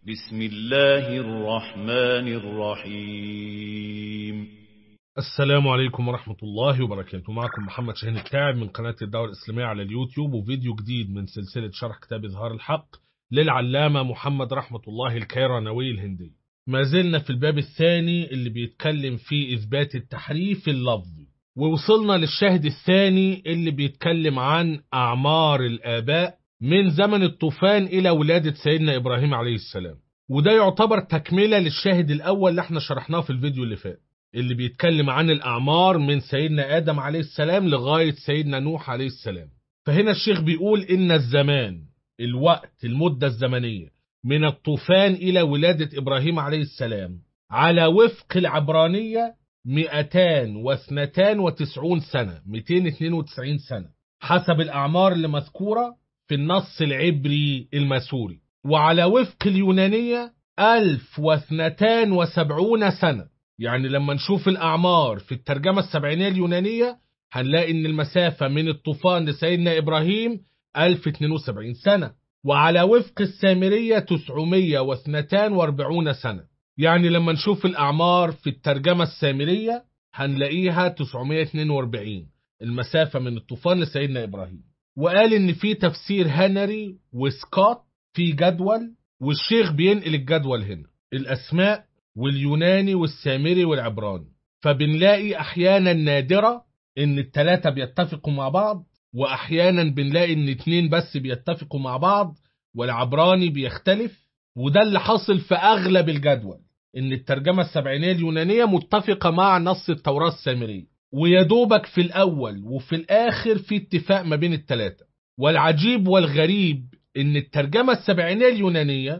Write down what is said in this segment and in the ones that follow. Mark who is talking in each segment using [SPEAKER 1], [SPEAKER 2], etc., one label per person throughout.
[SPEAKER 1] بسم الله الرحمن الرحيم
[SPEAKER 2] السلام عليكم ورحمة الله وبركاته معكم محمد شاهين التاعب من قناة الدولة الإسلامية على اليوتيوب وفيديو جديد من سلسلة شرح كتاب إظهار الحق للعلامة محمد رحمة الله الكيرانوي الهندي ما زلنا في الباب الثاني اللي بيتكلم فيه إثبات التحريف اللفظي ووصلنا للشاهد الثاني اللي بيتكلم عن أعمار الآباء من زمن الطوفان إلى ولادة سيدنا إبراهيم عليه السلام وده يعتبر تكملة للشاهد الأول اللي احنا شرحناه في الفيديو اللي فات اللي بيتكلم عن الأعمار من سيدنا آدم عليه السلام لغاية سيدنا نوح عليه السلام فهنا الشيخ بيقول إن الزمان الوقت المدة الزمنية من الطوفان إلى ولادة إبراهيم عليه السلام على وفق العبرانية 292 سنة 292 سنة حسب الأعمار اللي مذكورة في النص العبري الماسوري وعلى وفق اليونانية 1270 سنة يعني لما نشوف الأعمار في الترجمة السبعينية اليونانية هنلاقي إن المسافة من الطوفان لسيدنا إبراهيم 1072 سنة وعلى وفق السامرية 942 سنة يعني لما نشوف الأعمار في الترجمة السامرية هنلاقيها 942 المسافة من الطوفان لسيدنا إبراهيم وقال إن في تفسير هنري وسكوت في جدول والشيخ بينقل الجدول هنا الأسماء واليوناني والسامري والعبراني فبنلاقي أحيانا نادرة إن التلاتة بيتفقوا مع بعض وأحيانا بنلاقي إن اتنين بس بيتفقوا مع بعض والعبراني بيختلف وده اللي حاصل في أغلب الجدول إن الترجمة السبعينية اليونانية متفقة مع نص التوراة السامرية ويدوبك في الأول وفي الآخر في اتفاق ما بين التلاتة والعجيب والغريب إن الترجمة السبعينية اليونانية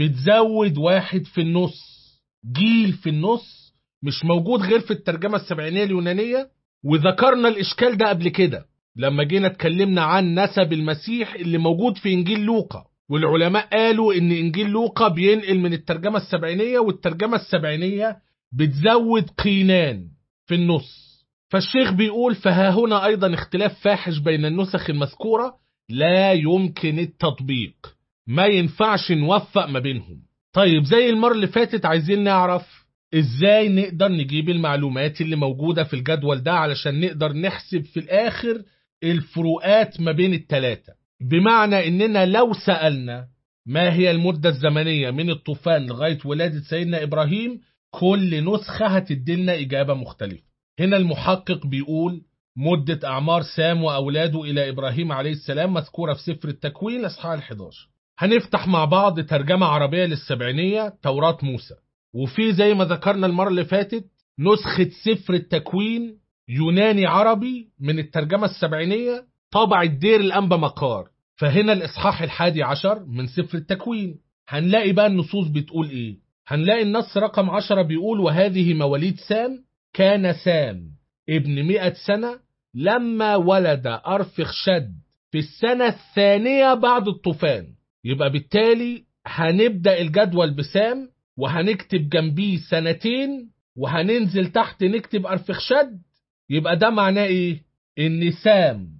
[SPEAKER 2] بتزود واحد في النص جيل في النص مش موجود غير في الترجمة السبعينية اليونانية وذكرنا الإشكال ده قبل كده لما جينا اتكلمنا عن نسب المسيح اللي موجود في إنجيل لوقا والعلماء قالوا إن إنجيل لوقا بينقل من الترجمة السبعينية والترجمة السبعينية بتزود قينان في النص فالشيخ بيقول فها هنا أيضا اختلاف فاحش بين النسخ المذكورة لا يمكن التطبيق ما ينفعش نوفق ما بينهم طيب زي المرة اللي فاتت عايزين نعرف ازاي نقدر نجيب المعلومات اللي موجودة في الجدول ده علشان نقدر نحسب في الآخر الفروقات ما بين التلاتة بمعنى اننا لو سألنا ما هي المدة الزمنية من الطوفان لغاية ولادة سيدنا إبراهيم كل نسخة هتدلنا إجابة مختلفة هنا المحقق بيقول مدة أعمار سام وأولاده إلى إبراهيم عليه السلام مذكورة في سفر التكوين أصحاح 11 هنفتح مع بعض ترجمة عربية للسبعينية توراة موسى وفي زي ما ذكرنا المرة اللي فاتت نسخة سفر التكوين يوناني عربي من الترجمة السبعينية طبع الدير الأنبا مقار فهنا الإصحاح الحادي عشر من سفر التكوين هنلاقي بقى النصوص بتقول إيه هنلاقي النص رقم عشرة بيقول وهذه مواليد سام كان سام ابن مئة سنة لما ولد أرفخشد في السنة الثانية بعد الطوفان يبقى بالتالي هنبدأ الجدول بسام وهنكتب جنبيه سنتين وهننزل تحت نكتب أرفخشد يبقى ده معناه إيه؟ إن سام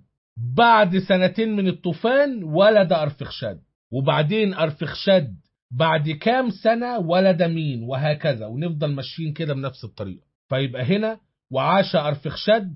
[SPEAKER 2] بعد سنتين من الطوفان ولد أرفخشد وبعدين أرفخشد بعد كام سنة ولد مين وهكذا ونفضل ماشيين كده بنفس الطريقة فيبقى هنا وعاش أرفخشد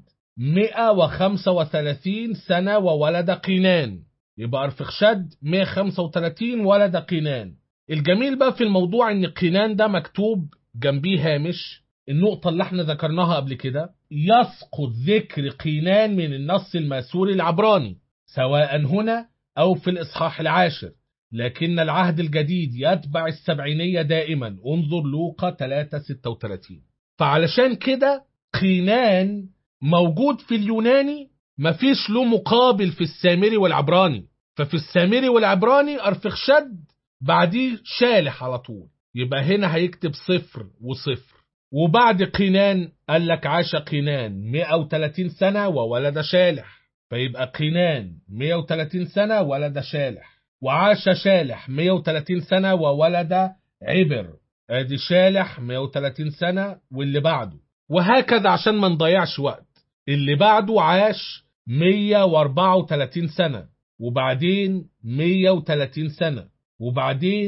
[SPEAKER 2] 135 سنة وولد قينان يبقى أرفخشد 135 ولد قينان الجميل بقى في الموضوع ان قينان ده مكتوب جنبيه هامش النقطة اللي احنا ذكرناها قبل كده يسقط ذكر قينان من النص الماسوري العبراني سواء هنا أو في الإصحاح العاشر لكن العهد الجديد يتبع السبعينية دائما انظر لوقا 336 فعلشان كده قينان موجود في اليوناني مفيش له مقابل في السامري والعبراني ففي السامري والعبراني أرفخشد بعديه شالح على طول يبقى هنا هيكتب صفر وصفر وبعد قينان قال لك عاش قينان 130 سنة وولد شالح فيبقى قينان 130 سنة ولد شالح وعاش شالح 130 سنة وولد عبر ادي شالح 130 سنة واللي بعده وهكذا عشان ما نضيعش وقت اللي بعده عاش 134 سنة وبعدين 130 سنة وبعدين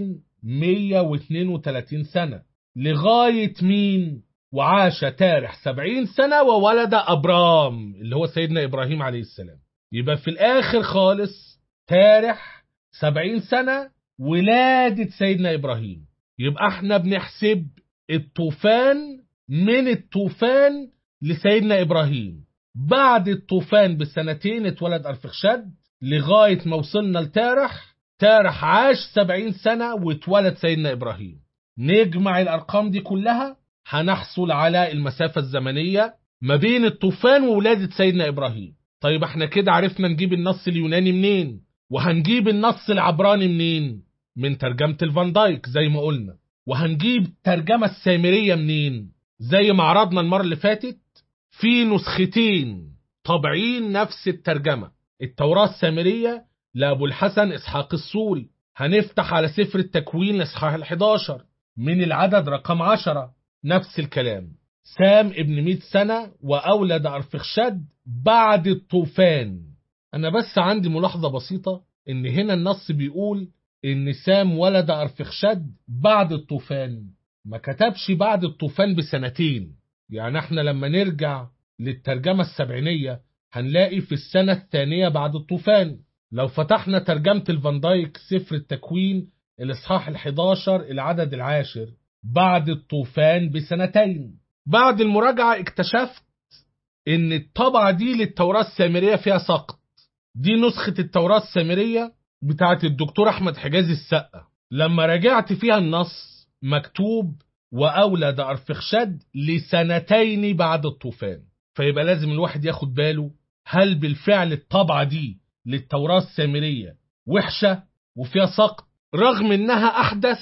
[SPEAKER 2] 132 سنة لغاية مين وعاش تارح 70 سنة وولد أبرام اللي هو سيدنا إبراهيم عليه السلام يبقى في الآخر خالص تارح 70 سنة ولادة سيدنا إبراهيم يبقى احنا بنحسب الطوفان من الطوفان لسيدنا إبراهيم بعد الطوفان بسنتين اتولد أرفخشد لغاية ما وصلنا لتارح تارح عاش 70 سنة واتولد سيدنا إبراهيم نجمع الأرقام دي كلها هنحصل على المسافة الزمنية ما بين الطوفان وولادة سيدنا إبراهيم طيب احنا كده عرفنا نجيب النص اليوناني منين وهنجيب النص العبراني منين من ترجمة الفان دايك زي ما قلنا وهنجيب ترجمة السامرية منين زي ما عرضنا المرة اللي فاتت في نسختين طابعين نفس الترجمة التوراة السامرية لأبو الحسن إسحاق السوري هنفتح على سفر التكوين إصحاح ال11 من العدد رقم 10 نفس الكلام سام ابن 100 سنة وأولد أرفخشد بعد الطوفان أنا بس عندي ملاحظة بسيطة إن هنا النص بيقول إن سام ولد أرفخشد بعد الطوفان ما كتبش بعد الطوفان بسنتين يعني احنا لما نرجع للترجمة السبعينية هنلاقي في السنة الثانية بعد الطوفان لو فتحنا ترجمة الفان دايك سفر التكوين الإصحاح ال11 العدد العاشر بعد الطوفان بسنتين بعد المراجعة اكتشفت ان الطبعة دي للتوراة السامرية فيها سقط دي نسخة التوراة السامرية بتاعت الدكتور أحمد حجازي السقة لما راجعت فيها النص مكتوب وأولد أرفخشد لسنتين بعد الطوفان فيبقى لازم الواحد ياخد باله هل بالفعل الطبعة دي للتوراة السامرية وحشة وفيها سقط رغم انها احدث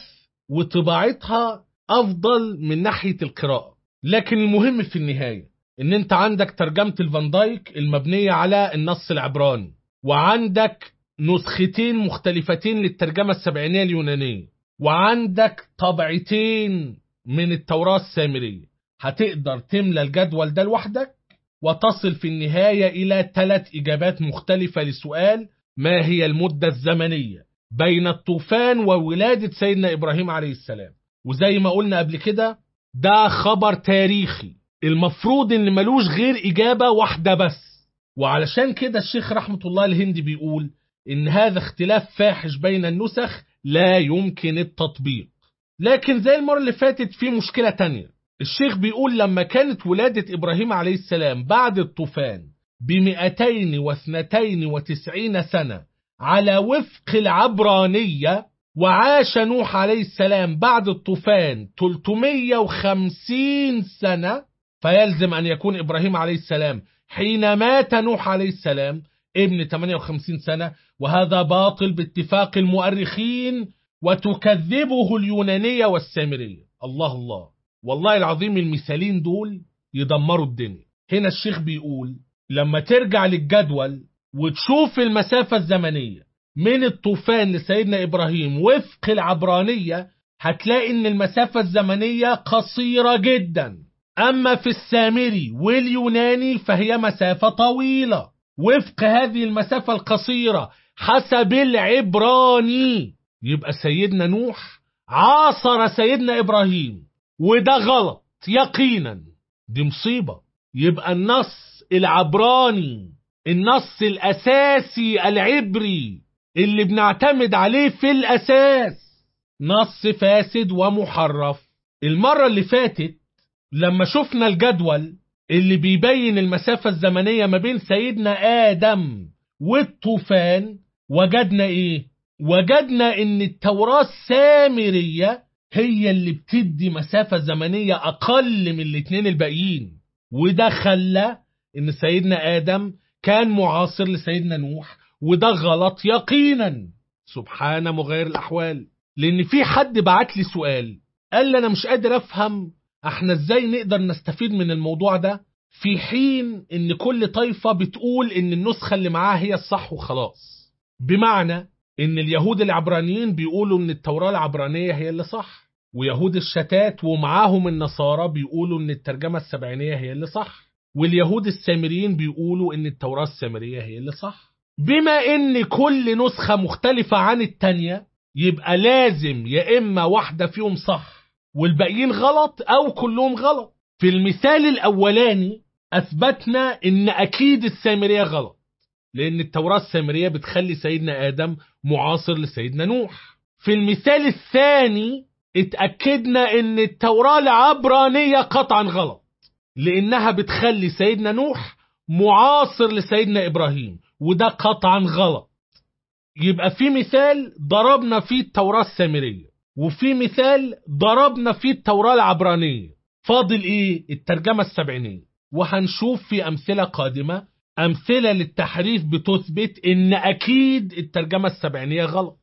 [SPEAKER 2] وطباعتها افضل من ناحية القراءة لكن المهم في النهاية ان انت عندك ترجمة الفان دايك المبنية على النص العبراني وعندك نسختين مختلفتين للترجمة السبعينية اليونانية وعندك طبعتين من التوراة السامرية هتقدر تملى الجدول ده لوحدك وتصل في النهاية إلى ثلاث إجابات مختلفة لسؤال ما هي المدة الزمنية بين الطوفان وولادة سيدنا إبراهيم عليه السلام وزي ما قلنا قبل كده ده خبر تاريخي المفروض ان ملوش غير إجابة واحدة بس وعلشان كده الشيخ رحمة الله الهندي بيقول إن هذا اختلاف فاحش بين النسخ لا يمكن التطبيق لكن زي المرة اللي فاتت في مشكلة تانية الشيخ بيقول لما كانت ولادة إبراهيم عليه السلام بعد الطوفان بمئتين واثنتين وتسعين سنة على وفق العبرانية وعاش نوح عليه السلام بعد الطوفان 350 سنة فيلزم أن يكون إبراهيم عليه السلام حين مات نوح عليه السلام ابن 58 سنة وهذا باطل باتفاق المؤرخين وتكذبه اليونانية والسامرية الله الله والله العظيم المثالين دول يدمروا الدنيا هنا الشيخ بيقول لما ترجع للجدول وتشوف المسافة الزمنية من الطوفان لسيدنا إبراهيم وفق العبرانية هتلاقي إن المسافة الزمنية قصيرة جدا أما في السامري واليوناني فهي مسافة طويلة وفق هذه المسافة القصيرة حسب العبراني يبقى سيدنا نوح عاصر سيدنا إبراهيم وده غلط يقينا دي مصيبة يبقى النص العبراني النص الأساسي العبري اللي بنعتمد عليه في الأساس نص فاسد ومحرف المرة اللي فاتت لما شفنا الجدول اللي بيبين المسافة الزمنية ما بين سيدنا آدم والطوفان وجدنا إيه؟ وجدنا إن التوراة السامرية هي اللي بتدي مسافة زمنية أقل من الاتنين الباقيين وده خلى إن سيدنا آدم كان معاصر لسيدنا نوح وده غلط يقينا سبحان مغير الأحوال لأن في حد بعت لي سؤال قال لي أنا مش قادر أفهم احنا ازاي نقدر نستفيد من الموضوع ده في حين ان كل طائفة بتقول ان النسخة اللي معاها هي الصح وخلاص بمعنى ان اليهود العبرانيين بيقولوا ان التوراة العبرانية هي اللي صح ويهود الشتات ومعاهم النصارى بيقولوا ان الترجمة السبعينية هي اللي صح واليهود السامريين بيقولوا ان التوراة السامرية هي اللي صح بما ان كل نسخة مختلفة عن التانية يبقى لازم يا إما واحدة فيهم صح والباقيين غلط أو كلهم غلط في المثال الأولاني أثبتنا إن أكيد السامرية غلط لأن التوراة السامرية بتخلي سيدنا آدم معاصر لسيدنا نوح في المثال الثاني اتأكدنا إن التوراة العبرانية قطعا غلط لأنها بتخلي سيدنا نوح معاصر لسيدنا إبراهيم وده قطعا غلط يبقى في مثال ضربنا فيه التوراة السامرية وفي مثال ضربنا فيه التوراة العبرانية فاضل ايه الترجمة السبعينية وهنشوف في أمثلة قادمة أمثلة للتحريف بتثبت إن أكيد الترجمة السبعينية غلط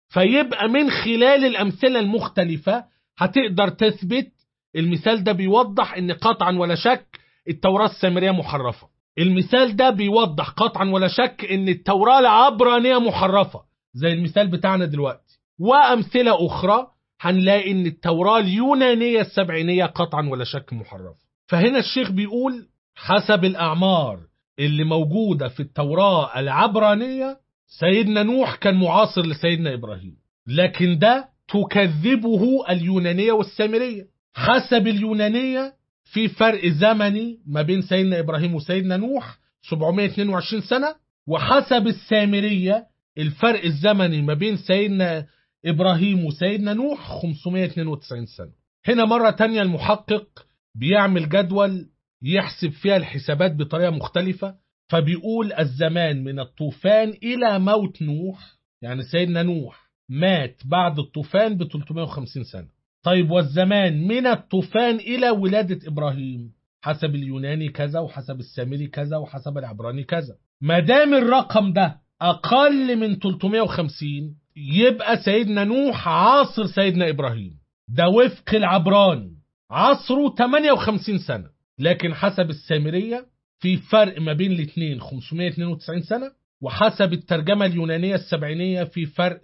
[SPEAKER 2] فيبقى من خلال الأمثلة المختلفة هتقدر تثبت المثال ده بيوضح إن قطعا ولا شك التوراة السامرية محرفة المثال ده بيوضح قطعا ولا شك إن التوراة العبرانية محرفة زي المثال بتاعنا دلوقتي وأمثلة أخرى هنلاقي إن التوراة اليونانية السبعينية قطعا ولا شك محرفة فهنا الشيخ بيقول حسب الأعمار اللي موجودة في التوراة العبرانية سيدنا نوح كان معاصر لسيدنا إبراهيم لكن ده تكذبه اليونانية والسامرية حسب اليونانية في فرق زمني ما بين سيدنا إبراهيم وسيدنا نوح 722 سنة وحسب السامرية الفرق الزمني ما بين سيدنا إبراهيم وسيدنا نوح 592 سنة هنا مرة تانية المحقق بيعمل جدول يحسب فيها الحسابات بطريقة مختلفة فبيقول الزمان من الطوفان إلى موت نوح يعني سيدنا نوح مات بعد الطوفان ب 350 سنة طيب والزمان من الطوفان إلى ولادة إبراهيم حسب اليوناني كذا وحسب السامري كذا وحسب العبراني كذا ما دام الرقم ده أقل من 350 يبقى سيدنا نوح عاصر سيدنا إبراهيم ده وفق العبراني عصره 58 سنة لكن حسب السامرية في فرق ما بين الاثنين 592 سنة وحسب الترجمة اليونانية السبعينية في فرق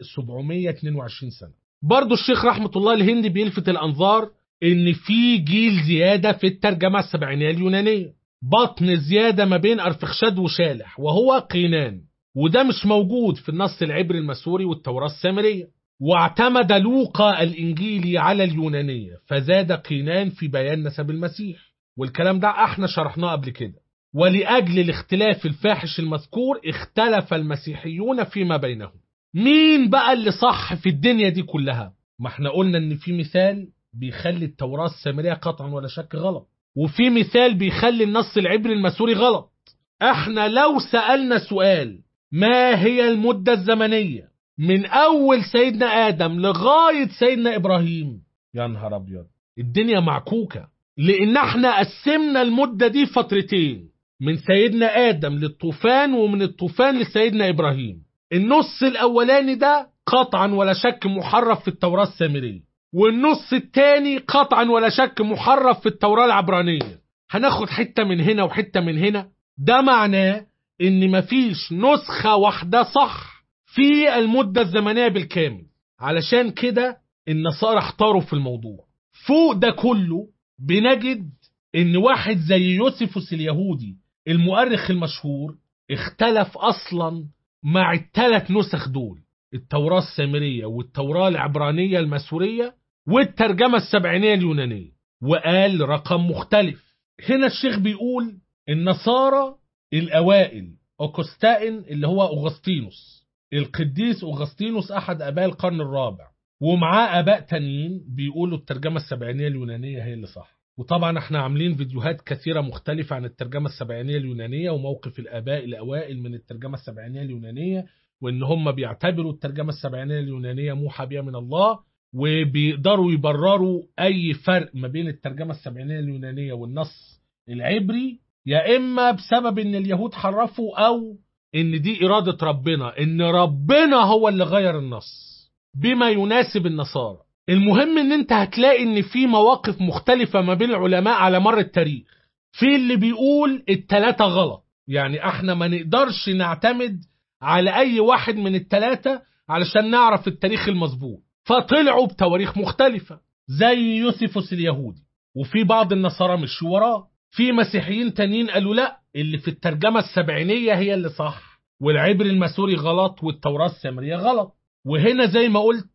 [SPEAKER 2] 722 سنة برضو الشيخ رحمة الله الهندي بيلفت الأنظار إن في جيل زيادة في الترجمة السبعينية اليونانية بطن زيادة ما بين أرفخشاد وشالح وهو قينان وده مش موجود في النص العبري المسوري والتوراة السامرية واعتمد لوقا الإنجيلي على اليونانية فزاد قينان في بيان نسب المسيح والكلام ده احنا شرحناه قبل كده ولأجل الاختلاف الفاحش المذكور اختلف المسيحيون فيما بينهم مين بقى اللي صح في الدنيا دي كلها ما احنا قلنا ان في مثال بيخلي التوراة السامرية قطعا ولا شك غلط وفي مثال بيخلي النص العبري المسوري غلط احنا لو سألنا سؤال ما هي المدة الزمنية من اول سيدنا ادم لغاية سيدنا ابراهيم يا نهار ابيض الدنيا معكوكة لان احنا قسمنا المدة دي فترتين من سيدنا ادم للطوفان ومن الطوفان لسيدنا ابراهيم النص الاولاني ده قطعا ولا شك محرف في التوراة السامرية والنص التاني قطعا ولا شك محرف في التوراة العبرانية هناخد حتة من هنا وحتة من هنا ده معناه ان مفيش نسخة واحدة صح في المدة الزمنية بالكامل علشان كده النصارى احتاروا في الموضوع فوق ده كله بنجد ان واحد زي يوسفوس اليهودي المؤرخ المشهور اختلف اصلا مع الثلاث نسخ دول التوراة السامرية والتوراة العبرانية المسورية والترجمة السبعينية اليونانية وقال رقم مختلف هنا الشيخ بيقول النصارى الأوائل أوكستائن اللي هو أغسطينوس القديس أغسطينوس أحد آباء القرن الرابع ومعاه آباء تانيين بيقولوا الترجمة السبعينية اليونانية هي اللي صح وطبعا احنا عاملين فيديوهات كثيرة مختلفة عن الترجمة السبعينية اليونانية وموقف الآباء الأوائل من الترجمة السبعينية اليونانية وإن هم بيعتبروا الترجمة السبعينية اليونانية موحى بها من الله وبيقدروا يبرروا أي فرق ما بين الترجمة السبعينية اليونانية والنص العبري يا إما بسبب إن اليهود حرفوا أو إن دي إرادة ربنا إن ربنا هو اللي غير النص بما يناسب النصارى المهم ان انت هتلاقي ان في مواقف مختلفة ما بين العلماء على مر التاريخ في اللي بيقول التلاتة غلط يعني احنا ما نقدرش نعتمد على اي واحد من التلاتة علشان نعرف التاريخ المظبوط فطلعوا بتواريخ مختلفة زي يوسفوس اليهودي وفي بعض النصارى مشوا وراه في مسيحيين تانيين قالوا لا اللي في الترجمة السبعينية هي اللي صح والعبر المسوري غلط والتوراة السامرية غلط وهنا زي ما قلت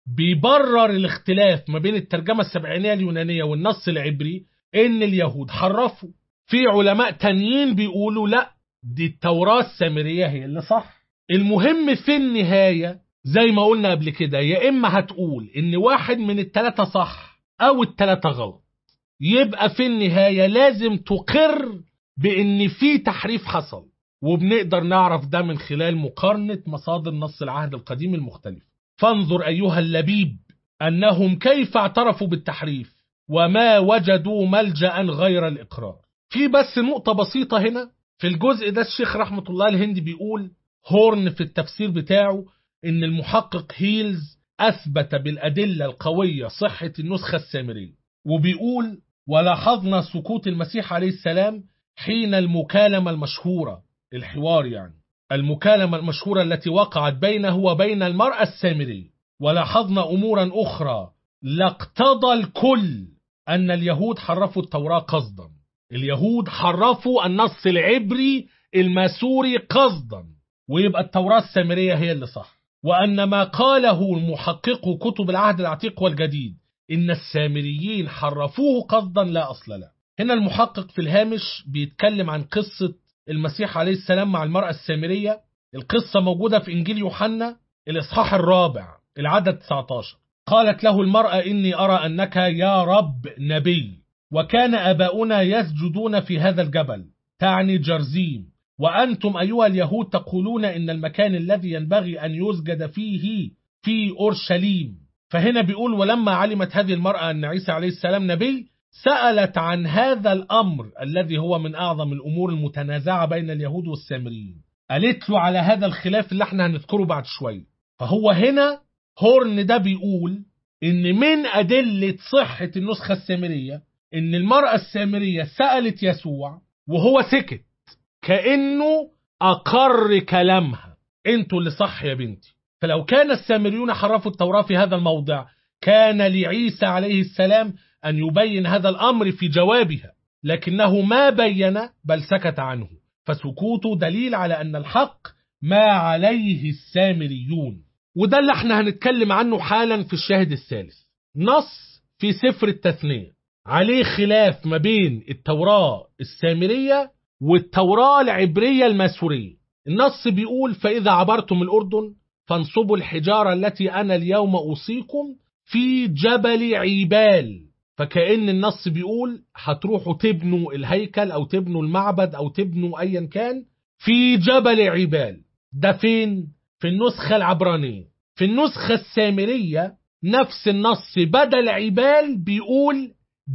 [SPEAKER 2] بيبرر الاختلاف ما بين الترجمة السبعينية اليونانية والنص العبري ان اليهود حرفوا في علماء تانيين بيقولوا لا دي التوراة السامرية هي اللي صح المهم في النهاية زي ما قلنا قبل كده يا إما هتقول إن واحد من التلاتة صح أو التلاتة غلط يبقى في النهاية لازم تقر بإن في تحريف حصل وبنقدر نعرف ده من خلال مقارنة مصادر نص العهد القديم المختلف فانظر أيها اللبيب أنهم كيف اعترفوا بالتحريف وما وجدوا ملجأ غير الإقرار في بس نقطة بسيطة هنا في الجزء ده الشيخ رحمة الله الهندي بيقول هورن في التفسير بتاعه إن المحقق هيلز أثبت بالأدلة القوية صحة النسخة السامرية وبيقول ولاحظنا سكوت المسيح عليه السلام حين المكالمة المشهورة الحوار يعني المكالمة المشهورة التي وقعت بينه وبين المرأة السامرية ولاحظنا أمورا أخرى لاقتضى الكل أن اليهود حرفوا التوراة قصدا اليهود حرفوا النص العبري الماسوري قصدا ويبقى التوراة السامرية هي اللي صح وأن ما قاله المحقق كتب العهد العتيق والجديد إن السامريين حرفوه قصدا لا أصل له هنا المحقق في الهامش بيتكلم عن قصة المسيح عليه السلام مع المرأة السامرية القصة موجودة في إنجيل يوحنا الإصحاح الرابع العدد 19 قالت له المرأة إني أرى أنك يا رب نبي وكان أباؤنا يسجدون في هذا الجبل تعني جرزيم وأنتم أيها اليهود تقولون إن المكان الذي ينبغي أن يسجد فيه في أورشليم فهنا بيقول ولما علمت هذه المرأة أن عيسى عليه السلام نبي سألت عن هذا الأمر الذي هو من أعظم الأمور المتنازعة بين اليهود والسامريين قالت له على هذا الخلاف اللي احنا هنذكره بعد شوية فهو هنا هورن ده بيقول إن من أدلة صحة النسخة السامرية إن المرأة السامرية سألت يسوع وهو سكت كأنه أقر كلامها انتوا اللي صح يا بنتي فلو كان السامريون حرفوا التوراة في هذا الموضع كان لعيسى عليه السلام أن يبين هذا الأمر في جوابها لكنه ما بين بل سكت عنه فسكوته دليل على أن الحق ما عليه السامريون وده اللي احنا هنتكلم عنه حالا في الشاهد الثالث نص في سفر التثنية عليه خلاف ما بين التوراة السامرية والتوراة العبرية الماسورية النص بيقول فإذا عبرتم الأردن فانصبوا الحجارة التي أنا اليوم أوصيكم في جبل عيبال فكأن النص بيقول هتروحوا تبنوا الهيكل أو تبنوا المعبد أو تبنوا أيا كان في جبل عيبال ده فين؟ في النسخة العبرانية في النسخة السامرية نفس النص بدل عيبال بيقول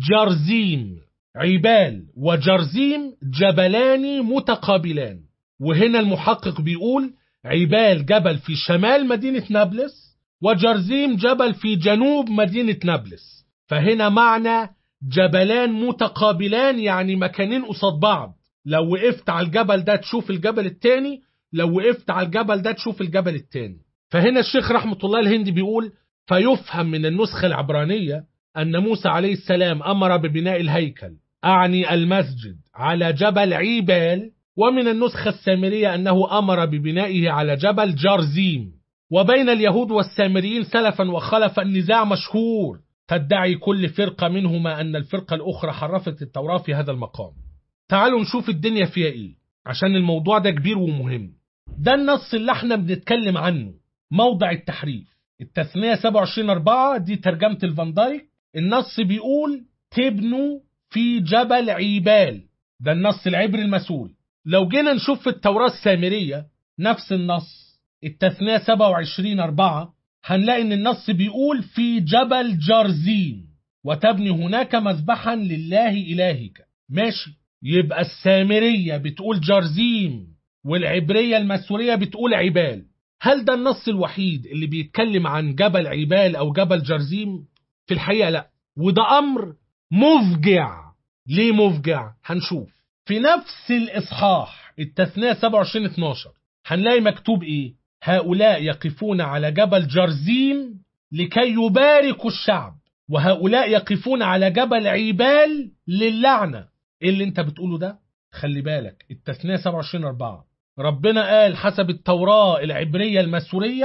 [SPEAKER 2] جرزيم عيبال وجرزيم جبلان متقابلان وهنا المحقق بيقول عيبال جبل في شمال مدينة نابلس وجرزيم جبل في جنوب مدينة نابلس فهنا معنى جبلان متقابلان يعني مكانين قصاد بعض لو وقفت على الجبل ده تشوف الجبل التاني لو وقفت على الجبل ده تشوف الجبل التاني فهنا الشيخ رحمة الله الهندي بيقول فيفهم من النسخة العبرانية أن موسى عليه السلام أمر ببناء الهيكل أعني المسجد على جبل عيبال ومن النسخة السامرية أنه أمر ببنائه على جبل جارزيم وبين اليهود والسامريين سلفا وخلفا نزاع مشهور تدعي كل فرقة منهما أن الفرقة الأخرى حرفت التوراة في هذا المقام تعالوا نشوف الدنيا فيها إيه عشان الموضوع ده كبير ومهم ده النص اللي احنا بنتكلم عنه موضع التحريف التثنية 27 4 دي ترجمة الفاندايك النص بيقول تبنوا في جبل عيبال ده النص العبري المسؤول لو جينا نشوف في التوراة السامرية نفس النص التثنية 27 4 هنلاقي ان النص بيقول في جبل جرزيم وتبني هناك مذبحا لله إلهك ماشي يبقى السامرية بتقول جرزيم والعبرية المسورية بتقول عبال هل ده النص الوحيد اللي بيتكلم عن جبل عبال أو جبل جرزيم في الحقيقة لا وده أمر مفجع ليه مفجع هنشوف في نفس الإصحاح التثنية 27 12 هنلاقي مكتوب إيه هؤلاء يقفون على جبل جرزيم لكي يباركوا الشعب وهؤلاء يقفون على جبل عيبال للعنة ايه اللي انت بتقوله ده خلي بالك التثنية 27 4 ربنا قال حسب التوراة العبرية المسورية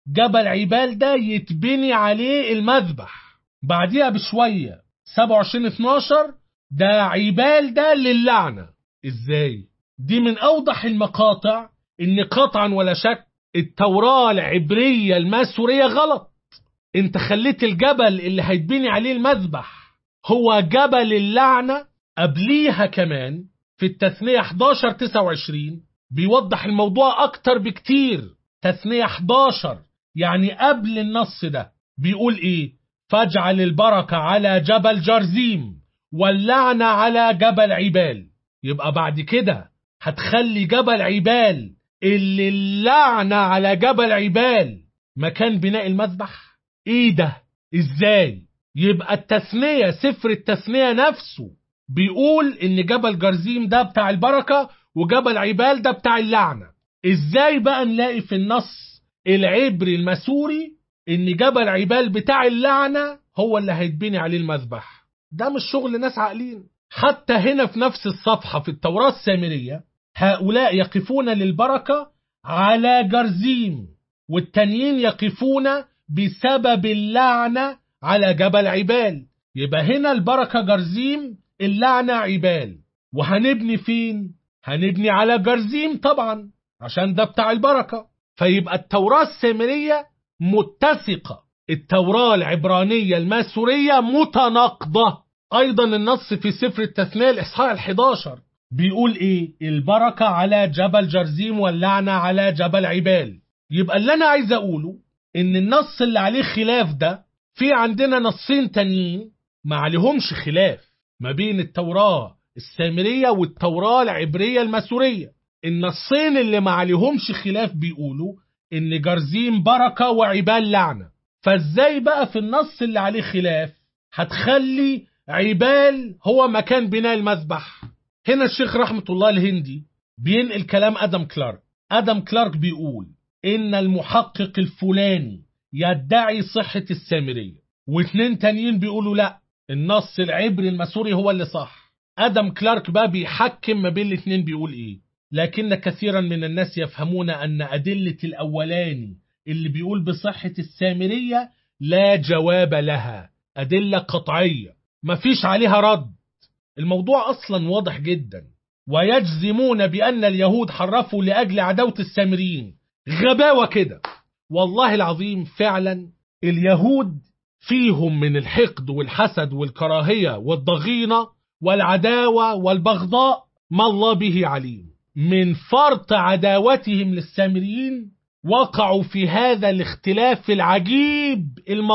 [SPEAKER 2] جبل عبال ده يتبني عليه المذبح بعديها بشوية 27 12 ده عبال ده للعنة ازاي دي من اوضح المقاطع ان قطعا ولا شك التوراة العبرية الماسورية غلط انت خليت الجبل اللي هيتبني عليه المذبح هو جبل اللعنة قبليها كمان في التثنية 11 29 بيوضح الموضوع اكتر بكتير تثنية 11 يعني قبل النص ده بيقول ايه فاجعل البركة على جبل جرزيم واللعنة على جبل عبال يبقى بعد كده هتخلي جبل عبال اللي اللعنة على جبل عبال مكان بناء المذبح ايه ده ازاي يبقى التثنية سفر التثنية نفسه بيقول ان جبل جرزيم ده بتاع البركة وجبل عبال ده بتاع اللعنة ازاي بقى نلاقي في النص العبري المسوري ان جبل عبال بتاع اللعنة هو اللي هيتبني عليه المذبح ده مش شغل ناس عاقلين حتى هنا في نفس الصفحة في التوراة السامرية هؤلاء يقفون للبركة على جرزيم والتانيين يقفون بسبب اللعنة على جبل عبال يبقى هنا البركة جرزيم اللعنة عبال وهنبني فين؟ هنبني على جرزيم طبعا عشان ده بتاع البركة فيبقى التوراة السامرية متسقة التوراة العبرانية الماسورية متناقضة أيضا النص في سفر التثنية الإصحاح الحداشر بيقول إيه البركة على جبل جرزيم واللعنة على جبل عبال يبقى اللي أنا عايز أقوله إن النص اللي عليه خلاف ده في عندنا نصين تانيين ما عليهمش خلاف ما بين التوراة السامرية والتوراة العبرية الماسورية النصين اللي ما عليهمش خلاف بيقولوا ان جرزيم بركة وعبال لعنة فازاي بقى في النص اللي عليه خلاف هتخلي عبال هو مكان بناء المذبح هنا الشيخ رحمة الله الهندي بينقل كلام ادم كلارك ادم كلارك بيقول ان المحقق الفلاني يدعي صحة السامرية واثنين تانيين بيقولوا لا النص العبري المسوري هو اللي صح ادم كلارك بقى بيحكم ما بين الاثنين بيقول ايه لكن كثيرا من الناس يفهمون أن أدلة الأولاني اللي بيقول بصحة السامرية لا جواب لها أدلة قطعية مفيش عليها رد الموضوع أصلا واضح جدا ويجزمون بأن اليهود حرفوا لأجل عداوة السامريين غباوة كده والله العظيم فعلا اليهود فيهم من الحقد والحسد والكراهية والضغينة والعداوة والبغضاء ما الله به عليم من فرط عداوتهم للسامريين وقعوا في هذا الاختلاف العجيب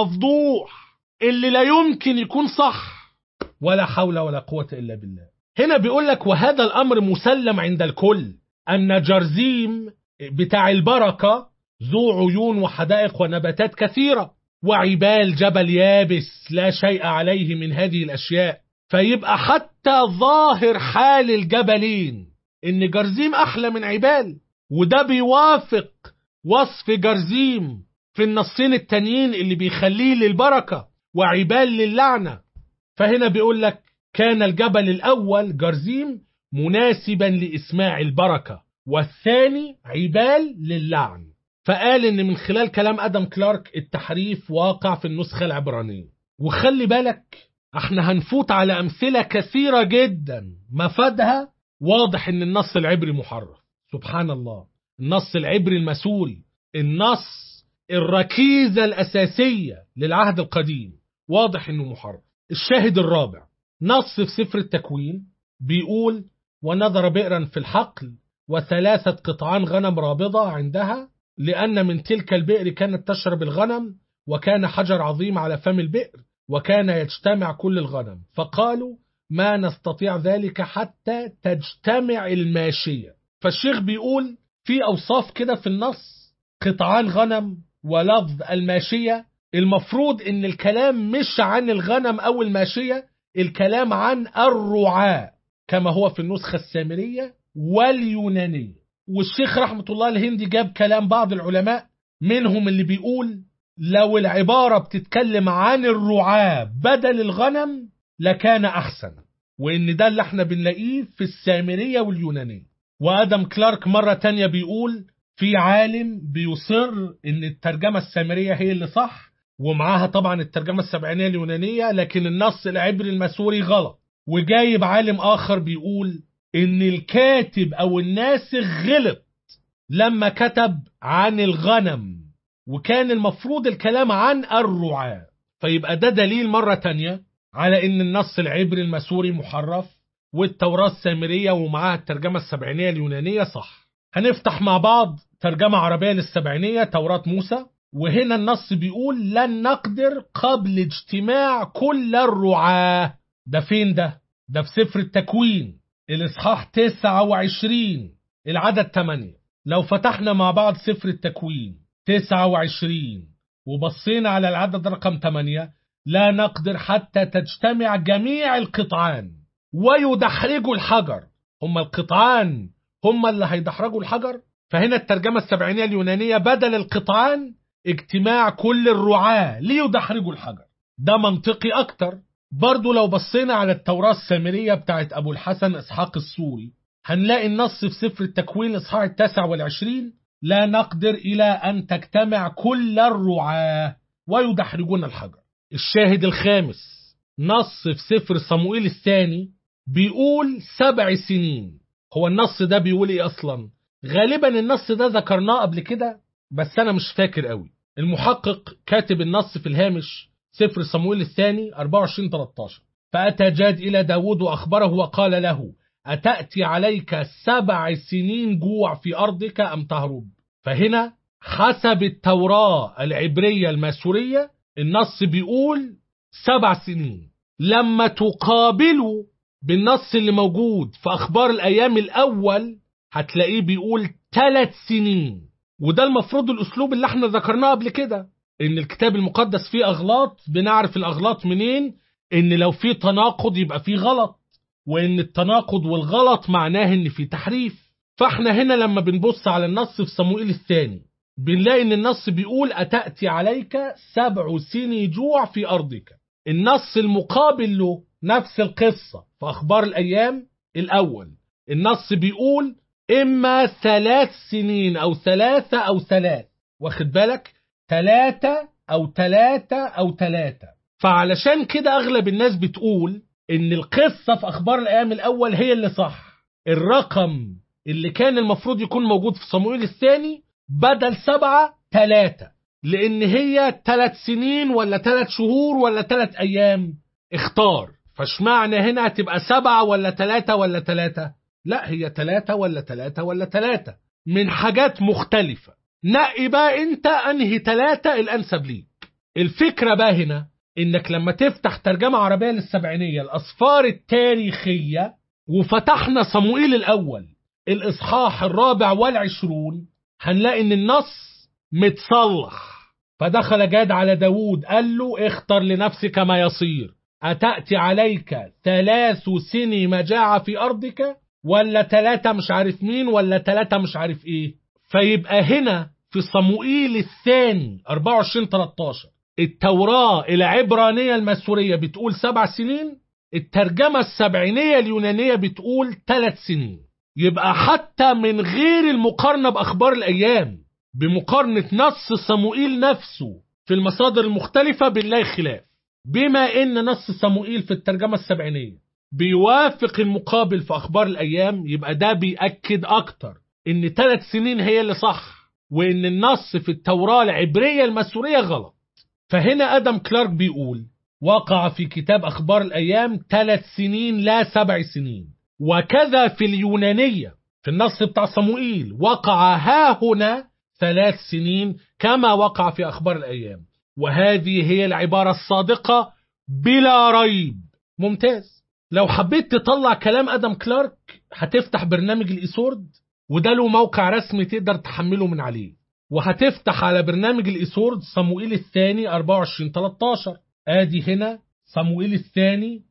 [SPEAKER 2] المفضوح اللي لا يمكن يكون صح ولا حول ولا قوة إلا بالله هنا بيقول لك وهذا الأمر مسلم عند الكل أن جرزيم بتاع البركة ذو عيون وحدائق ونباتات كثيرة وعبال جبل يابس لا شيء عليه من هذه الأشياء فيبقى حتى ظاهر حال الجبلين ان جرزيم احلى من عبال وده بيوافق وصف جرزيم في النصين التانيين اللي بيخليه للبركة وعبال للعنة فهنا بيقول لك كان الجبل الأول جرزيم مناسبا لإسماع البركة والثاني عبال للعن فقال ان من خلال كلام ادم كلارك التحريف واقع في النسخة العبرانية وخلي بالك احنا هنفوت على امثلة كثيرة جدا مفادها واضح ان النص العبري محرف سبحان الله النص العبري المسوري النص الركيزة الأساسية للعهد القديم واضح انه محرف الشاهد الرابع نص في سفر التكوين بيقول ونظر بئرا في الحقل وثلاثة قطعان غنم رابضة عندها لأن من تلك البئر كانت تشرب الغنم وكان حجر عظيم على فم البئر وكان يجتمع كل الغنم فقالوا ما نستطيع ذلك حتى تجتمع الماشية فالشيخ بيقول في أوصاف كده في النص قطعان غنم ولفظ الماشية المفروض ان الكلام مش عن الغنم او الماشية الكلام عن الرعاة كما هو في النسخة السامرية واليونانية والشيخ رحمة الله الهندي جاب كلام بعض العلماء منهم اللي بيقول لو العبارة بتتكلم عن الرعاة بدل الغنم لكان أحسن وإن ده اللي احنا بنلاقيه في السامرية واليونانية وآدم كلارك مرة تانية بيقول في عالم بيصر ان الترجمة السامرية هي اللي صح ومعاها طبعا الترجمة السبعينية اليونانية لكن النص العبري المسوري غلط وجايب عالم آخر بيقول إن الكاتب أو الناسخ غلط لما كتب عن الغنم وكان المفروض الكلام عن الرعاة فيبقى ده دليل مرة تانية على إن النص العبري المسوري محرف والتوراة السامرية ومعاها الترجمة السبعينية اليونانية صح هنفتح مع بعض ترجمة عربية للسبعينية توراة موسى وهنا النص بيقول لن نقدر قبل اجتماع كل الرعاة ده فين ده؟ ده في سفر التكوين الإصحاح 29 العدد 8 لو فتحنا مع بعض سفر التكوين 29 وبصينا على العدد رقم 8 لا نقدر حتى تجتمع جميع القطعان ويدحرجوا الحجر هم القطعان هم اللي هيدحرجوا الحجر فهنا الترجمة السبعينية اليونانية بدل القطعان اجتماع كل الرعاة ليدحرجوا الحجر ده منطقي أكتر برضو لو بصينا على التوراة السامرية بتاعت أبو الحسن إسحاق السوري هنلاقي النص في سفر التكوين الإصحاح التاسع والعشرين لا نقدر إلى أن تجتمع كل الرعاة ويدحرجون الحجر الشاهد الخامس نص في سفر صموئيل الثاني بيقول سبع سنين هو النص ده بيقول ايه اصلا غالبا النص ده ذكرناه قبل كده بس انا مش فاكر قوي المحقق كاتب النص في الهامش سفر صموئيل الثاني 24 13 فأتى جاد إلى داود وأخبره وقال له أتأتي عليك سبع سنين جوع في أرضك أم تهرب فهنا حسب التوراة العبرية الماسورية النص بيقول سبع سنين لما تقابله بالنص اللي موجود في أخبار الأيام الأول هتلاقيه بيقول ثلاث سنين وده المفروض الأسلوب اللي احنا ذكرناه قبل كده إن الكتاب المقدس فيه أغلاط بنعرف الأغلاط منين إن لو فيه تناقض يبقى فيه غلط وإن التناقض والغلط معناه إن فيه تحريف فاحنا هنا لما بنبص على النص في صموئيل الثاني بنلاقي إن النص بيقول أتأتي عليك سبع سنين جوع في أرضك النص المقابل له نفس القصة في أخبار الأيام الأول النص بيقول إما ثلاث سنين أو ثلاثة أو ثلاث واخد بالك ثلاثة أو ثلاثة أو ثلاثة فعلشان كده أغلب الناس بتقول إن القصة في أخبار الأيام الأول هي اللي صح الرقم اللي كان المفروض يكون موجود في صموئيل الثاني بدل سبعة ثلاثة لأن هي ثلاث سنين ولا ثلاث شهور ولا ثلاث أيام اختار فاشمعنى هنا هتبقى سبعة ولا ثلاثة ولا ثلاثة لا هي ثلاثة ولا ثلاثة ولا ثلاثة من حاجات مختلفة نقي بقى انت انهي ثلاثة الانسب ليك الفكرة بقى هنا انك لما تفتح ترجمة عربية للسبعينية الاسفار التاريخية وفتحنا صموئيل الاول الاصحاح الرابع والعشرون هنلاقي ان النص متصلح فدخل جاد على داود قال له اختر لنفسك ما يصير أتأتي عليك ثلاث سني مجاعة في أرضك ولا ثلاثة مش عارف مين ولا ثلاثة مش عارف ايه فيبقى هنا في صموئيل الثاني 24 13 التوراة العبرانية المسورية بتقول سبع سنين الترجمة السبعينية اليونانية بتقول ثلاث سنين يبقى حتى من غير المقارنة بأخبار الأيام بمقارنة نص صموئيل نفسه في المصادر المختلفة بنلاقي خلاف بما ان نص صموئيل في الترجمة السبعينية بيوافق المقابل في اخبار الايام يبقى ده بيأكد اكتر ان ثلاث سنين هي اللي صح وان النص في التوراة العبرية المسورية غلط فهنا ادم كلارك بيقول وقع في كتاب اخبار الايام ثلاث سنين لا سبع سنين وكذا في اليونانية في النص بتاع صموئيل وقع ها هنا ثلاث سنين كما وقع في اخبار الايام وهذه هي العبارة الصادقة بلا ريب ممتاز لو حبيت تطلع كلام أدم كلارك هتفتح برنامج الإيسورد وده له موقع رسمي تقدر تحمله من عليه وهتفتح على برنامج الإيسورد صموئيل الثاني 24 13 آدي هنا صموئيل الثاني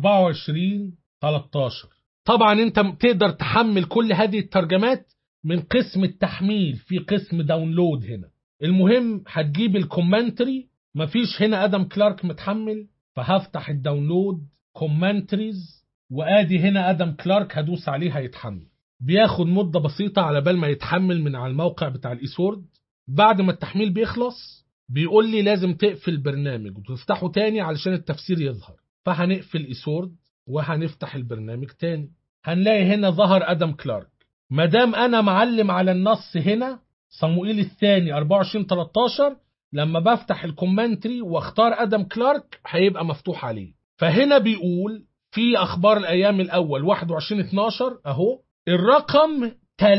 [SPEAKER 2] 24 13 طبعا انت تقدر تحمل كل هذه الترجمات من قسم التحميل في قسم داونلود هنا المهم هتجيب الكومنتري مفيش هنا ادم كلارك متحمل فهفتح الداونلود كومنتريز وادي هنا ادم كلارك هدوس عليه هيتحمل بياخد مدة بسيطة على بال ما يتحمل من على الموقع بتاع الإيسورد بعد ما التحميل بيخلص بيقول لي لازم تقفل البرنامج وتفتحه تاني علشان التفسير يظهر فهنقفل إيسورد وهنفتح البرنامج تاني هنلاقي هنا ظهر أدم كلارك مادام أنا معلم على النص هنا صموئيل الثاني 24 13 لما بفتح الكومنتري واختار ادم كلارك هيبقى مفتوح عليه فهنا بيقول في اخبار الايام الاول 21 12 اهو الرقم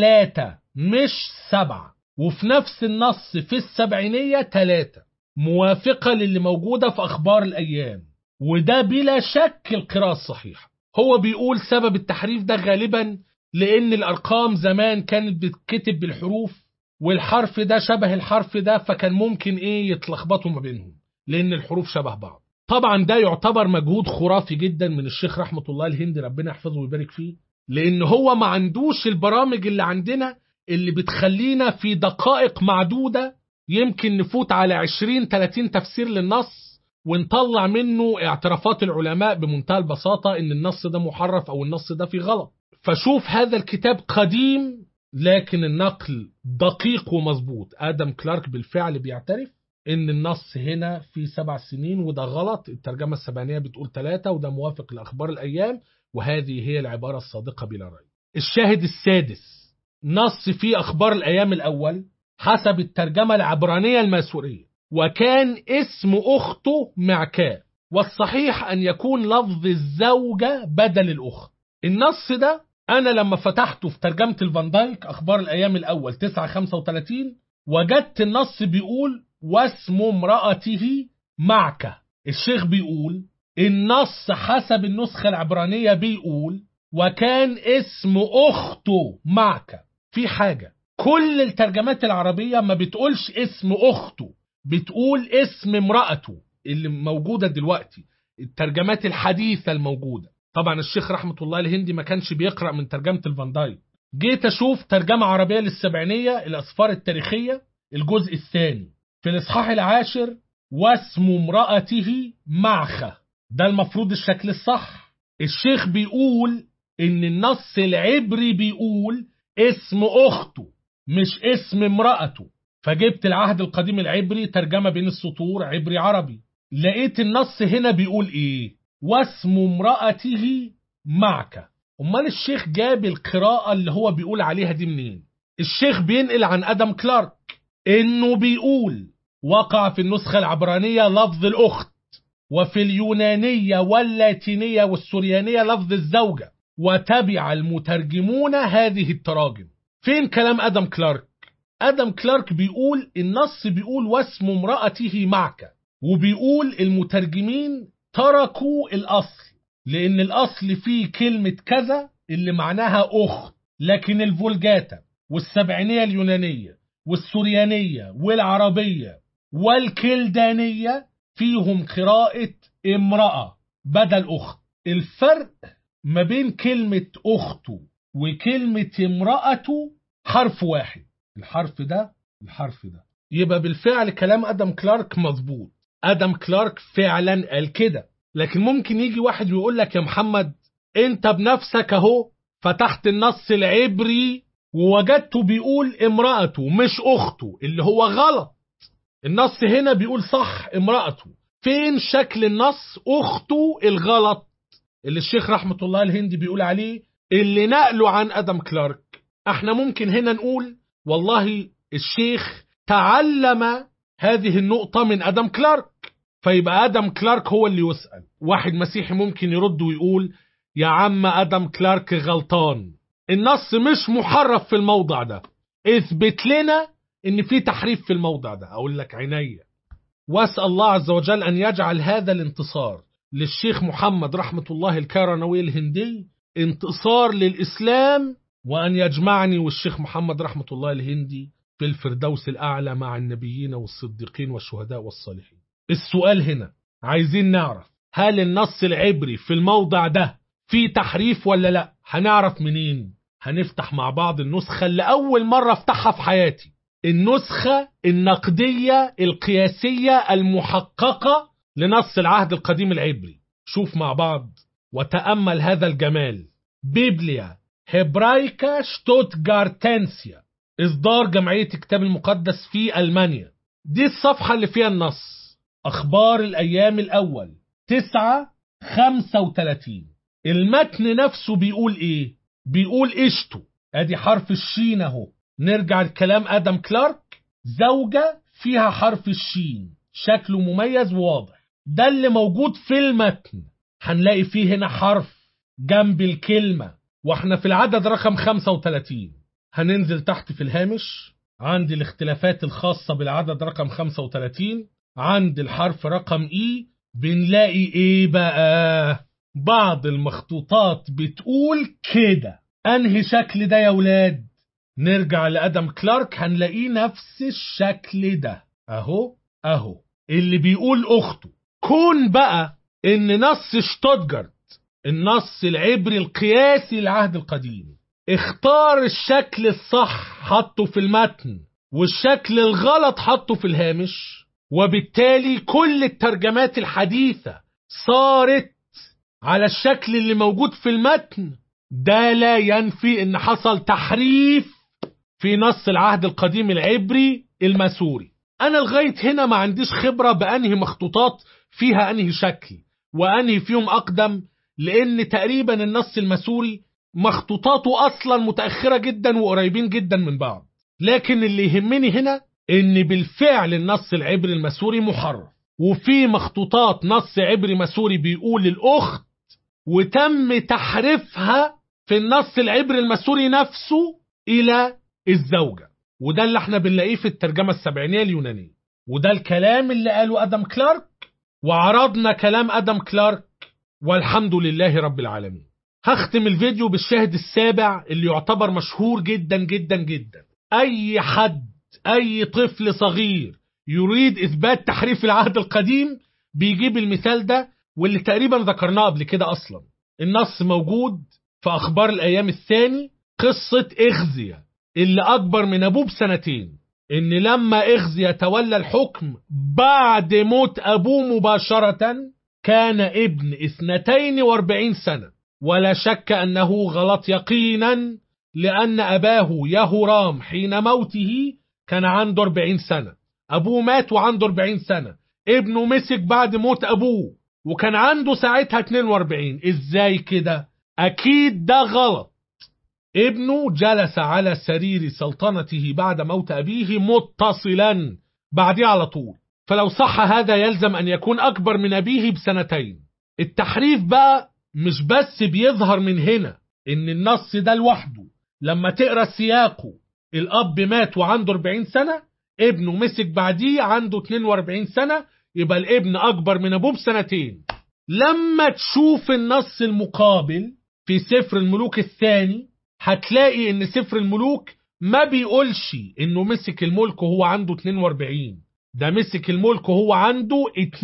[SPEAKER 2] 3 مش 7 وفي نفس النص في السبعينية 3 موافقة للي موجودة في اخبار الايام وده بلا شك القراءة الصحيحة هو بيقول سبب التحريف ده غالبا لان الارقام زمان كانت بتكتب بالحروف والحرف ده شبه الحرف ده فكان ممكن ايه يتلخبطوا ما بينهم لان الحروف شبه بعض طبعا ده يعتبر مجهود خرافي جدا من الشيخ رحمة الله الهندي ربنا يحفظه ويبارك فيه لان هو ما عندوش البرامج اللي عندنا اللي بتخلينا في دقائق معدودة يمكن نفوت على 20 30 تفسير للنص ونطلع منه اعترافات العلماء بمنتهى البساطة ان النص ده محرف او النص ده فيه غلط فشوف هذا الكتاب قديم لكن النقل دقيق ومظبوط ادم كلارك بالفعل بيعترف ان النص هنا في سبع سنين وده غلط الترجمة السبعينية بتقول ثلاثة وده موافق لأخبار الأيام وهذه هي العبارة الصادقة بلا ريب الشاهد السادس نص في أخبار الأيام الأول حسب الترجمة العبرانية الماسورية وكان اسم أخته معكاء والصحيح أن يكون لفظ الزوجة بدل الأخت النص ده أنا لما فتحته في ترجمة الفان دايك أخبار الأيام الأول 9 35 وجدت النص بيقول واسم امرأته معك الشيخ بيقول النص حسب النسخة العبرانية بيقول وكان اسم أخته معك في حاجة كل الترجمات العربية ما بتقولش اسم أخته بتقول اسم امرأته اللي موجودة دلوقتي الترجمات الحديثة الموجودة طبعا الشيخ رحمة الله الهندي ما كانش بيقرأ من ترجمة الفان دايك جيت أشوف ترجمة عربية للسبعينية الأسفار التاريخية الجزء الثاني في الإصحاح العاشر واسم امرأته معخة ده المفروض الشكل الصح الشيخ بيقول إن النص العبري بيقول اسم أخته مش اسم امرأته فجبت العهد القديم العبري ترجمة بين السطور عبري عربي لقيت النص هنا بيقول ايه واسم امرأته معك امال الشيخ جاب القراءة اللي هو بيقول عليها دي منين الشيخ بينقل عن ادم كلارك انه بيقول وقع في النسخة العبرانية لفظ الاخت وفي اليونانية واللاتينية والسريانية لفظ الزوجة وتبع المترجمون هذه التراجم فين كلام ادم كلارك ادم كلارك بيقول النص بيقول واسم امرأته معك وبيقول المترجمين تركوا الأصل لأن الأصل فيه كلمة كذا اللي معناها أخت لكن الفولجاتا والسبعينية اليونانية والسريانية والعربية والكلدانية فيهم قراءة امرأة بدل أخت الفرق ما بين كلمة أخته وكلمة امرأته حرف واحد الحرف ده الحرف ده يبقى بالفعل كلام ادم كلارك مظبوط ادم كلارك فعلا قال كده لكن ممكن يجي واحد ويقول لك يا محمد انت بنفسك اهو فتحت النص العبري ووجدته بيقول امرأته مش اخته اللي هو غلط النص هنا بيقول صح امرأته فين شكل النص اخته الغلط اللي الشيخ رحمة الله الهندي بيقول عليه اللي نقله عن ادم كلارك احنا ممكن هنا نقول والله الشيخ تعلم هذه النقطة من أدم كلارك فيبقى أدم كلارك هو اللي يسأل واحد مسيحي ممكن يرد ويقول يا عم أدم كلارك غلطان النص مش محرف في الموضع ده اثبت لنا ان في تحريف في الموضع ده اقول لك عينيا واسال الله عز وجل ان يجعل هذا الانتصار للشيخ محمد رحمه الله الكارنوي الهندي انتصار للاسلام وأن يجمعني والشيخ محمد رحمة الله الهندي في الفردوس الأعلى مع النبيين والصديقين والشهداء والصالحين السؤال هنا عايزين نعرف هل النص العبري في الموضع ده فيه تحريف ولا لا هنعرف منين هنفتح مع بعض النسخة اللي أول مرة افتحها في حياتي النسخة النقدية القياسية المحققة لنص العهد القديم العبري شوف مع بعض وتأمل هذا الجمال بيبليا هبرايكا شتوتجارتنسيا إصدار جمعية الكتاب المقدس في ألمانيا دي الصفحة اللي فيها النص أخبار الأيام الأول تسعة خمسة وتلاتين المتن نفسه بيقول إيه؟ بيقول إشتو أدي حرف الشين أهو نرجع لكلام آدم كلارك زوجة فيها حرف الشين شكله مميز وواضح ده اللي موجود في المتن هنلاقي فيه هنا حرف جنب الكلمة واحنا في العدد رقم 35 هننزل تحت في الهامش عند الاختلافات الخاصة بالعدد رقم 35 عند الحرف رقم اي بنلاقي ايه بقى بعض المخطوطات بتقول كده انهي شكل ده يا ولاد نرجع لادم كلارك هنلاقيه نفس الشكل ده اهو اهو اللي بيقول اخته كون بقى ان نص شتوتجارت النص العبري القياسي للعهد القديم اختار الشكل الصح حطه في المتن والشكل الغلط حطه في الهامش وبالتالي كل الترجمات الحديثة صارت على الشكل اللي موجود في المتن ده لا ينفي ان حصل تحريف في نص العهد القديم العبري الماسوري انا لغاية هنا ما عنديش خبرة بانهي مخطوطات فيها انهي شكل وانهي فيهم اقدم لان تقريبا النص الماسوري مخطوطاته اصلا متاخره جدا وقريبين جدا من بعض لكن اللي يهمني هنا ان بالفعل النص العبري الماسوري محرف وفي مخطوطات نص عبري ماسوري بيقول الاخت وتم تحريفها في النص العبري الماسوري نفسه الى الزوجه وده اللي احنا بنلاقيه في الترجمه السبعينيه اليونانيه وده الكلام اللي قاله ادم كلارك وعرضنا كلام ادم كلارك والحمد لله رب العالمين هختم الفيديو بالشاهد السابع اللي يعتبر مشهور جدا جدا جدا اي حد اي طفل صغير يريد اثبات تحريف العهد القديم بيجيب المثال ده واللي تقريبا ذكرناه قبل كده اصلا النص موجود في اخبار الايام الثاني قصة اخزيا اللي اكبر من ابوه بسنتين ان لما اخزيا تولى الحكم بعد موت ابوه مباشرة كان ابن اثنتين واربعين سنة ولا شك أنه غلط يقينا لأن أباه يهورام حين موته كان عنده 40 سنة أبوه مات وعنده 40 سنة ابنه مسك بعد موت أبوه وكان عنده ساعتها 42 إزاي كده أكيد ده غلط ابنه جلس على سرير سلطنته بعد موت أبيه متصلا بعديه على طول فلو صح هذا يلزم أن يكون أكبر من أبيه بسنتين التحريف بقى مش بس بيظهر من هنا إن النص ده لوحده لما تقرأ سياقه الأب مات وعنده 40 سنة ابنه مسك بعديه عنده 42 سنة يبقى الابن أكبر من أبوه بسنتين لما تشوف النص المقابل في سفر الملوك الثاني هتلاقي إن سفر الملوك ما بيقولش إنه مسك الملك وهو عنده 42 ده مسك الملك وهو عنده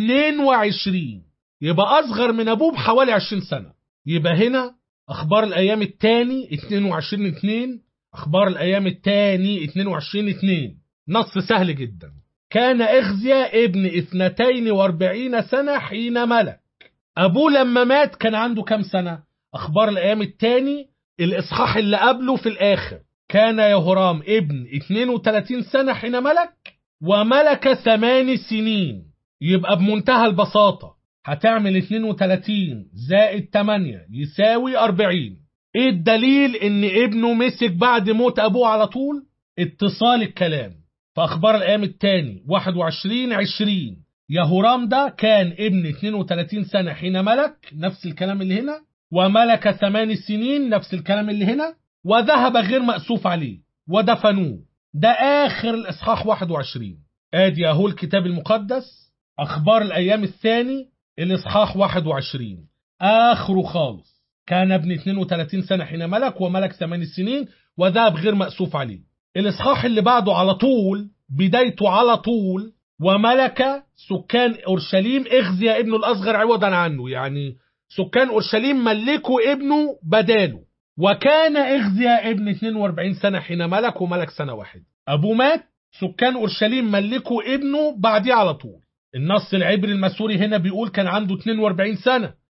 [SPEAKER 2] 22 يبقى أصغر من أبوه بحوالي 20 سنة يبقى هنا أخبار الأيام التاني 22 2 أخبار الأيام التاني 22 2 نص سهل جدا كان إخزيا ابن اثنتين واربعين سنة حين ملك أبوه لما مات كان عنده كم سنة أخبار الأيام التاني الإصحاح اللي قبله في الآخر كان يهرام ابن 32 سنة حين ملك وملك ثمان سنين يبقى بمنتهى البساطة هتعمل 32 زائد 8 يساوي 40 ايه الدليل ان ابنه مسك بعد موت ابوه على طول اتصال الكلام في اخبار الايام الثاني 21 20 يهورام ده كان ابن 32 سنة حين ملك نفس الكلام اللي هنا وملك ثمان سنين نفس الكلام اللي هنا وذهب غير مأسوف عليه ودفنوه ده آخر الإصحاح 21 آدي أهو الكتاب المقدس أخبار الأيام الثاني الإصحاح 21 آخره خالص كان ابن 32 سنة حين ملك وملك 8 سنين وذهب غير مأسوف عليه الإصحاح اللي بعده على طول بدايته على طول وملك سكان أورشليم اخزي ابنه الأصغر عوضا عنه يعني سكان أورشليم ملكوا ابنه بداله وكان اخزيا ابن 42 سنة حين ملك وملك سنة واحد أبوه مات سكان أورشليم ملكوا ابنه بعديه على طول النص العبري المسوري هنا بيقول كان عنده 42 سنة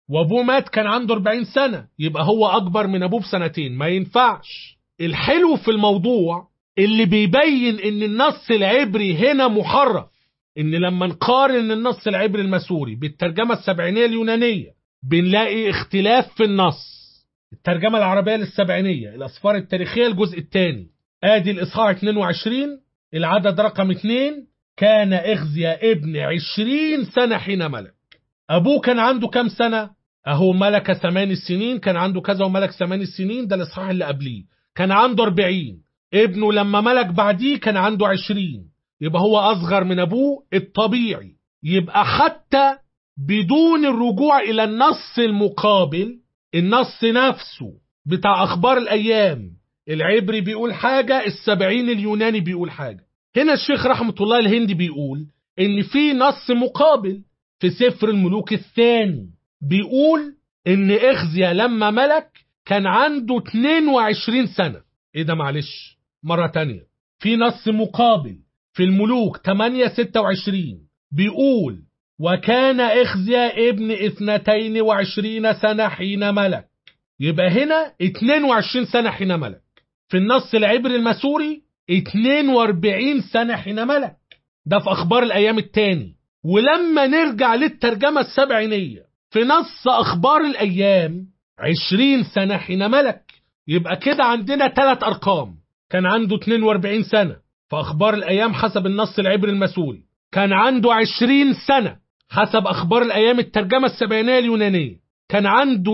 [SPEAKER 2] وابوه مات كان عنده 40 سنة يبقى هو اكبر من ابوه بسنتين ما ينفعش الحلو في الموضوع اللي بيبين ان النص العبري هنا محرف ان لما نقارن النص العبري المسوري بالترجمة السبعينية اليونانية بنلاقي اختلاف في النص الترجمة العربية للسبعينية الأسفار التاريخية الجزء الثاني آدي الإصحاح 22 العدد رقم 2 كان إخزيا ابن 20 سنة حين ملك أبوه كان عنده كام سنة؟ أهو ملك ثمان سنين كان عنده كذا وملك ثمان سنين ده الإصحاح اللي قبليه كان عنده 40 ابنه لما ملك بعديه كان عنده 20 يبقى هو أصغر من أبوه الطبيعي يبقى حتى بدون الرجوع إلى النص المقابل النص نفسه بتاع أخبار الأيام العبري بيقول حاجة السبعين اليوناني بيقول حاجة هنا الشيخ رحمة الله الهندي بيقول إن في نص مقابل في سفر الملوك الثاني بيقول إن إخزيا لما ملك كان عنده 22 سنة إيه ده معلش مرة تانية في نص مقابل في الملوك 8 26 بيقول وكان إخزيا ابن اثنتين وعشرين سنة حين ملك يبقى هنا 22 سنة حين ملك في النص العبري المسوري 42 سنة حين ملك ده في أخبار الأيام التاني ولما نرجع للترجمة السبعينية في نص أخبار الأيام 20 سنة حين ملك يبقى كده عندنا ثلاث أرقام كان عنده 42 سنة في أخبار الأيام حسب النص العبري المسوري كان عنده 20 سنة حسب أخبار الأيام الترجمة السبعينية اليونانية كان عنده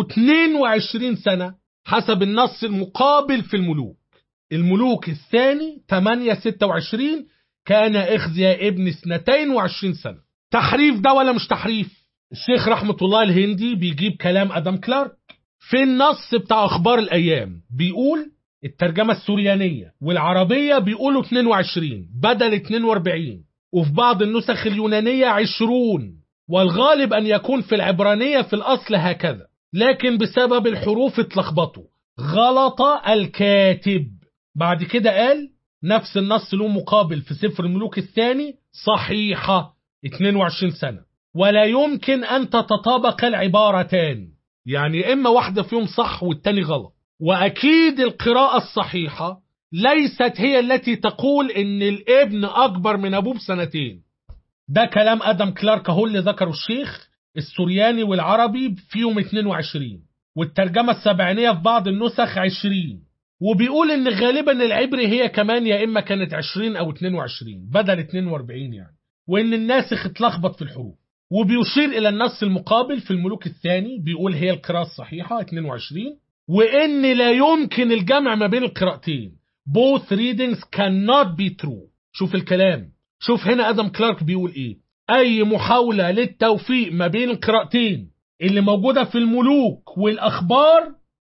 [SPEAKER 2] 22 سنة حسب النص المقابل في الملوك الملوك الثاني 8 26 كان إخزيا ابن 22 سنة تحريف ده ولا مش تحريف الشيخ رحمة الله الهندي بيجيب كلام أدم كلارك في النص بتاع أخبار الأيام بيقول الترجمة السوريانية والعربية بيقولوا 22 بدل 42 وفي بعض النسخ اليونانية 20 والغالب أن يكون في العبرانية في الأصل هكذا لكن بسبب الحروف اتلخبطوا غلط الكاتب بعد كده قال نفس النص له مقابل في سفر الملوك الثاني صحيحة 22 سنة ولا يمكن أن تتطابق العبارتان يعني إما واحدة فيهم صح والتاني غلط وأكيد القراءة الصحيحة ليست هي التي تقول إن الابن أكبر من أبوه بسنتين ده كلام ادم كلارك اهو اللي ذكره الشيخ السورياني والعربي فيهم 22 والترجمة السبعينية في بعض النسخ 20 وبيقول ان غالبا العبري هي كمان يا اما كانت 20 او 22 بدل 42 يعني وان الناسخ اتلخبط في الحروف وبيشير الى النص المقابل في الملوك الثاني بيقول هي القراءة الصحيحة 22 وان لا يمكن الجمع ما بين القراءتين both readings cannot be true شوف الكلام شوف هنا ادم كلارك بيقول ايه اي محاولة للتوفيق ما بين القراءتين اللي موجودة في الملوك والاخبار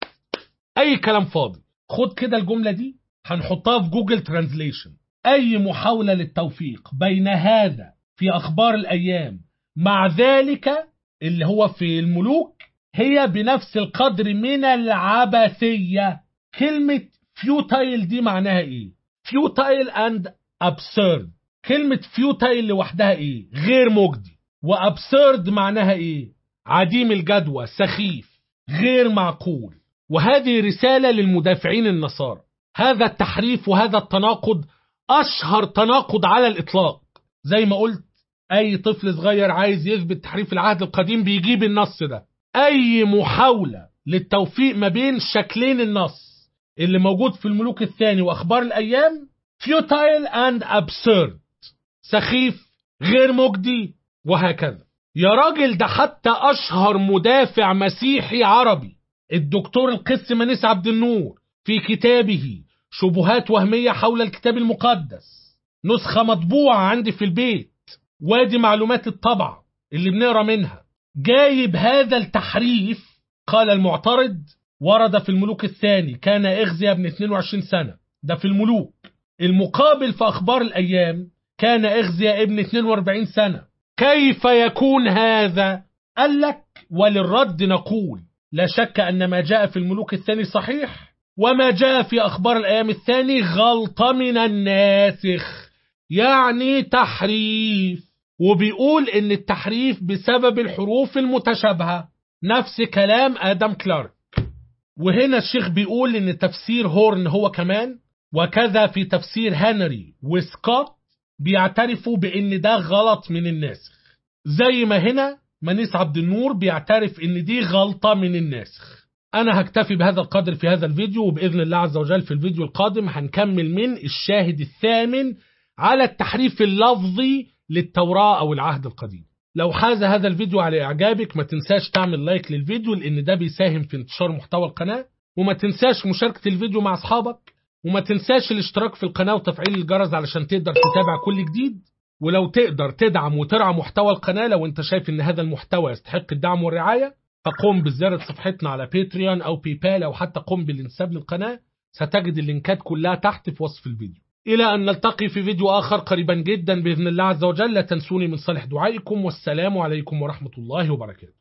[SPEAKER 2] اي كلام فاضي خد كده الجملة دي هنحطها في جوجل ترانزليشن اي محاولة للتوفيق بين هذا في اخبار الايام مع ذلك اللي هو في الملوك هي بنفس القدر من العبثية كلمة فيوتايل دي معناها ايه فيوتايل اند absurd كلمة فيوتايل لوحدها ايه غير مجدي وابسرد معناها ايه عديم الجدوى سخيف غير معقول وهذه رسالة للمدافعين النصارى هذا التحريف وهذا التناقض أشهر تناقض على الإطلاق زي ما قلت أي طفل صغير عايز يثبت تحريف العهد القديم بيجيب النص ده أي محاولة للتوفيق ما بين شكلين النص اللي موجود في الملوك الثاني وأخبار الأيام futile and absurd سخيف غير مجدي وهكذا يا راجل ده حتى أشهر مدافع مسيحي عربي الدكتور القس منيس عبد النور في كتابه شبهات وهمية حول الكتاب المقدس نسخة مطبوعة عندي في البيت وادي معلومات الطبعة اللي بنقرا منها جايب هذا التحريف قال المعترض ورد في الملوك الثاني كان إغزيا ابن 22 سنة ده في الملوك المقابل في أخبار الأيام كان إغزيا ابن 42 سنة كيف يكون هذا؟ قال لك وللرد نقول لا شك أن ما جاء في الملوك الثاني صحيح وما جاء في أخبار الأيام الثاني غلطة من الناسخ يعني تحريف وبيقول إن التحريف بسبب الحروف المتشابهة نفس كلام آدم كلارك وهنا الشيخ بيقول إن تفسير هورن هو كمان وكذا في تفسير هنري وسكوت بيعترفوا بإن ده غلط من الناسخ زي ما هنا منيس عبد النور بيعترف إن دي غلطة من الناسخ أنا هكتفي بهذا القدر في هذا الفيديو وبإذن الله عز وجل في الفيديو القادم هنكمل من الشاهد الثامن على التحريف اللفظي للتوراة أو العهد القديم لو حاز هذا الفيديو على إعجابك ما تنساش تعمل لايك للفيديو لأن ده بيساهم في انتشار محتوى القناة وما تنساش مشاركة الفيديو مع أصحابك وما تنساش الاشتراك في القناة وتفعيل الجرس علشان تقدر تتابع كل جديد ولو تقدر تدعم وترعى محتوى القناة لو انت شايف ان هذا المحتوى يستحق الدعم والرعاية فقم بزيارة صفحتنا على باتريون او بيبال او حتى قم بالانساب للقناة ستجد اللينكات كلها تحت في وصف الفيديو إلى أن نلتقي في فيديو آخر قريبا جدا بإذن الله عز وجل لا تنسوني من صالح دعائكم والسلام عليكم ورحمة الله وبركاته